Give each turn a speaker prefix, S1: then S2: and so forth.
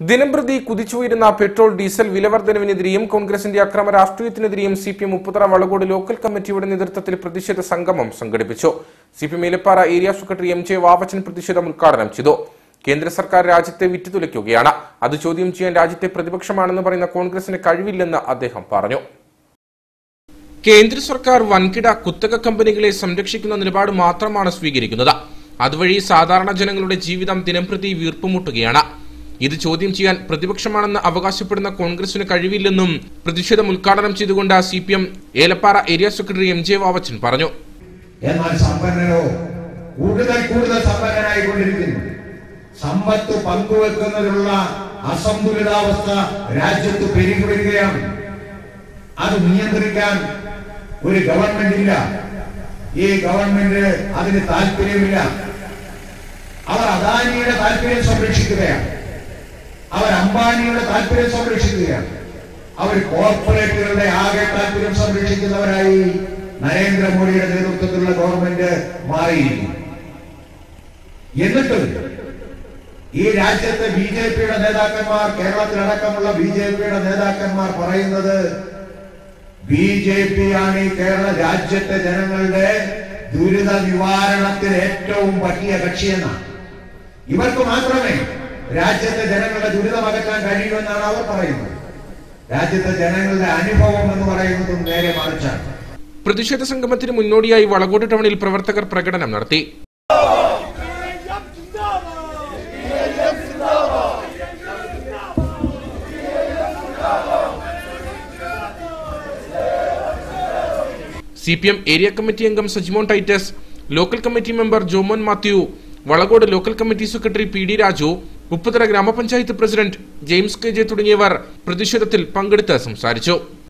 S1: ദിനംപ്രതി കുതിച്ചുയരുന്ന petrol diesel വിലവർദ്ധനവിനെതിരെയും കോൺഗ്രസിന്റെ അക്രമ രാഷ്ട്രീയത്തിനെതിരെയും C P M Upputhara Valakode local കമ്മിറ്റിയുടെ നേതൃത്വത്തിൽ പ്രതിഷേധ സംഗമം സംഘടിപ്പിച്ചു C P M Elappara area secretary M J Vavachan പ്രതിഷേധം ഉദ്ഘാടനം ചെയ്തു കേന്ദ്ര സർക്കാർ രാജ്യത്തെ വിറ്റുതുലയ്ക്കുകയാണ് അത് ചോദ്യം ചെയ്യാൻ രാജ്യത്തെ പ്രതിപക്ഷമാണെന്ന് പറയുന്ന കോൺഗ്രസിന് കഴിവില്ലെന്ന് അദ്ദേഹം പറഞ്ഞു കേന്ദ്ര സർക്കാർ വൻകിട കുത്തക കമ്പനികളെ സംരക്ഷിക്കുന്ന നിലപാട് മാത്രമാണ് സ്വീകരിക്കുന്നത് അതുവഴി സാധാരണ ജനങ്ങളുടെ ജീവിതം ദിനംപ്രതി വീർപ്പുമുട്ടുകയാണ് ഇത് ചോദ്യം ചെയ്യാൻ പ്രതിപക്ഷമാണെന്ന് അവകാശപ്പെടുന്ന കോൺഗ്രസിന് കഴിവില്ലെന്നും പ്രതിഷേധം ഉദ്ഘാടനം ചെയ്തുകൊണ്ട് C P M Elappara area secretary M J Vavachan പറഞ്ഞു
S2: എന്നാൽ സമ്പന്നരോ കൂടുതൽ കൂടുതൽ സമ്പന്നരായിക്കൊണ്ടിരിക്കുന്നു സമ്പത്ത് പങ്കുവെക്കുന്നതിനുള്ള അസന്തുലിതാവസ്ഥ രാജ്യത്ത് പെരുകി വരികയാണ് അത് നിയന്ത്രിക്കാൻ ഒരു ഗവൺമെന്റ് ഇല്ല ഈ ഗവൺമെന്റ് അതിന് താല്പര്യമില്ല അവർ അദാനിയുടെ താല്പര്യം സംരക്ഷിക്കുകയാണ് അവർ അംബാനിയുടെ താല്പര്യം സംരക്ഷിക്കുകയാണ് അവർ കോർപ്പറേറ്റുകളുടെ ആകെ താല്പര്യം സംരക്ഷിക്കുന്നവരായി നരേന്ദ്രമോദിയുടെ നേതൃത്വത്തിലുള്ള ഗവൺമെന്റ് മാറിയിരിക്കുന്നു എന്നിട്ടും ഈ രാജ്യത്തെ ബി ജെ പിയുടെ നേതാക്കന്മാർ കേരളത്തിലടക്കമുള്ള ബി ജെ പിയുടെ നേതാക്കന്മാർ പറയുന്നത് ബി ജെ പി ആണ് ഈ കേരള രാജ്യത്തെ ജനങ്ങളുടെ ദുരിത നിവാരണത്തിന് ഏറ്റവും പറ്റിയ കക്ഷിയെന്നാണ് ഇവർക്ക് മാത്രമേ രാജ്യത്തെ ജനങ്ങളുടെ ദുരിതം അകറ്റാൻ കഴിയൂ എന്നാണ് അവർ പറയുന്നത് രാജ്യത്തെ ജനങ്ങളുടെ അനുഭവം എന്ന് പറയുന്നതും നേരെ മറിച്ചാണ്
S1: പ്രതിഷേധ സംഗമത്തിന് മുന്നോടിയായി വളകോട് ടൗണിൽ പ്രവർത്തകർ പ്രകടനം നടത്തി C P M area committee അംഗം Sajimon Titus local committee member Jomon Mathew Valakode local committee secretary P D Raju Upputhara ഗ്രാമപഞ്ചായത്ത് പ്രസിഡന്റ് ജെയിംസ് കെ ജെ തുടങ്ങിയവർ പ്രതിഷേധത്തിൽ പങ്കെടുത്ത് സംസാരിച്ചു